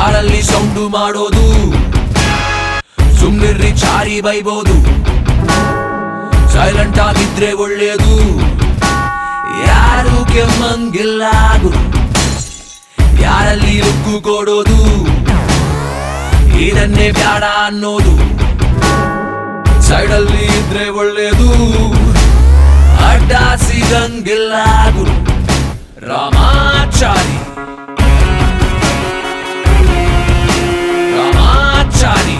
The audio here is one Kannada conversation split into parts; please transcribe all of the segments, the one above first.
ಯಾರಲ್ಲಿ ಸೌಂಡು ಮಾಡೋದು ಸುಮ್ನಿರ್ರಿ ಚಾರಿ ಬೈಬೋದು ಸೈಲೆಂಟ್ ಆಗಿದ್ರೆ ಒಳ್ಳೇದು ಯಾರು ಕೆಮ್ಮಂಗಿಲ್ಲ ಗುರು ಯಾರಲ್ಲಿ ಲುಕ್ಕು ಕೊಡೋದು ಇದನ್ನೇ ಬ್ಯಾಡ ಅನ್ನೋದು ಸೈಡಲ್ಲಿ ಇದ್ರೆ ಒಳ್ಳೇದು ಅಡ್ಡ ಸಿಗಂಗಿಲ್ಲ ಗುರು Ramachari Ramachari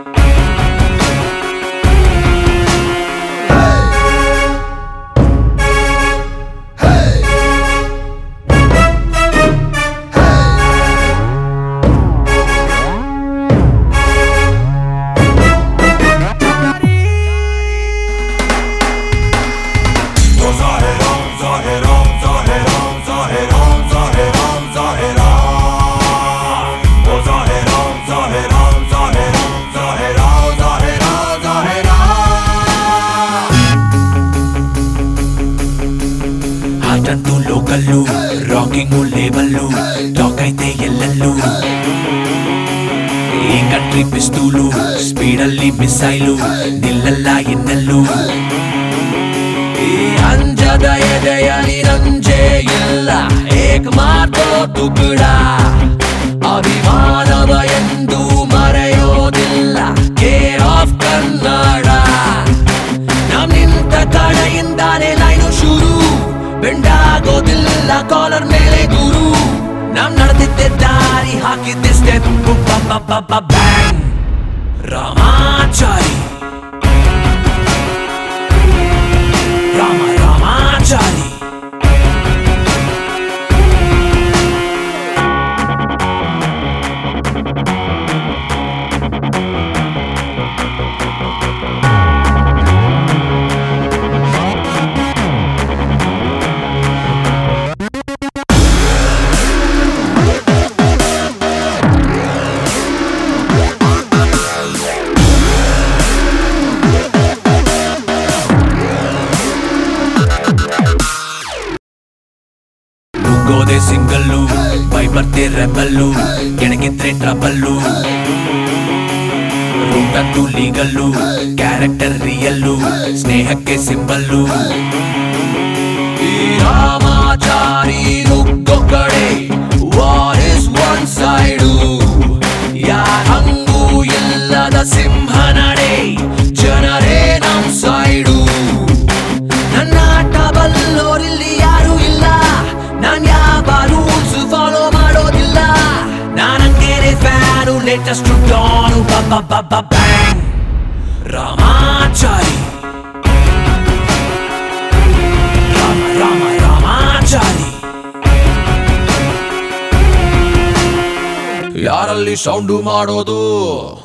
Zaheram, Zaheram, Zaheram, Zaheram, Zaheram, Zaheram. Oh, Zaheram, Zaheram, Zaheram, Zaheram, Zaheram, Zaheram. ಹಾಟಂತೂ ಲೋಕಲ್ಲು ರಾಕಿಂಗು ಲೇಬಲ್ಲು ಟಾಕ್ ಐತೆ ಎಲ್ಲಲ್ಲೂ ಈ ಕಂಟ್ರಿ ಪಿಸ್ತೂಲು ಸ್ಪೀಡಲ್ಲಿ ಮಿಸೈಲು ನಿಲ್ಲಲ್ಲ ಇನ್ನಲ್ಲೂ ಈ ಅಂಜದ ಎದೆಯಲಿ ರಂಜೆ ಇಲ್ಲ ಏಕ್ ಮಾತೋ ತುಕುಡ ಅಭಿಮಾನವ ಎಂದು ಮರೆಯೋದಿಲ್ಲ ಕೇರ್ ಆಫ್ ಕನ್ನಡ ನಮ್ ನಿಂತ ಕಡೆಯಿಂದಾನೆ ಲೈನು ಶುರು ಬೆಂಡಾಗೋದಿಲ್ಲ ಕಾಲರ್ ಮೇಲೆ ಗುರು ನಮ್ ನಡೆದಿದ್ದೆ ದಾರಿ ಹಾಕಿದ್ದೆ ಸ್ಟೆಪ್ ಬ್ಯಾಂಗ್ ರಾಮಾಚಾರಿ ರಾಮ ರಾಮಾಚಾರಿ ನುಗ್ಗೋದೆ ಸಿಂಗಲ್ಲು ಬೈ ಬರ್ತೆ ರೆಬಲ್ಲು ಕೆಣಗಿದ್ರೆ ಟ್ರಬಲ್ಲು ರೂಟಂತೂ ಲೀಗಲ್ಲು ಕ್ಯಾರೆಕ್ಟರ್ ರಿಯಲ್ಲು ಸ್ನೇಹಕ್ಕೆ ಸಿಂಬಲ್ಲು ಈ ರಾಮಾಚಾರಿ ನುಗ್ಗೋ ಕಡೆ ವಾರ್ ಇಸ್ ಒನ್ ಸೈಡು ಯಾರಂಗೂ ಇಲ್ಲದ ಸಿಂಹ ನಡೆ ಜನರೇ ನಮ್ ಸೈಡು ನನ್ನ ಆಟ ಬಲ್ಲೋರಿಲ್ಲಿ ಯಾರು ಇಲ್ಲ ನಾನ್ ಯಾವ ರೂಲ್ಸ್ ಫಾಲೋ ಮಾಡೋದಿಲ್ಲ ನಾನಂಗೇನೆ fan latest don bang Ramachari Rama Rama Ramachari ಯಾರಲ್ಲಿ ಸೌಂಡು ಮಾಡೋದು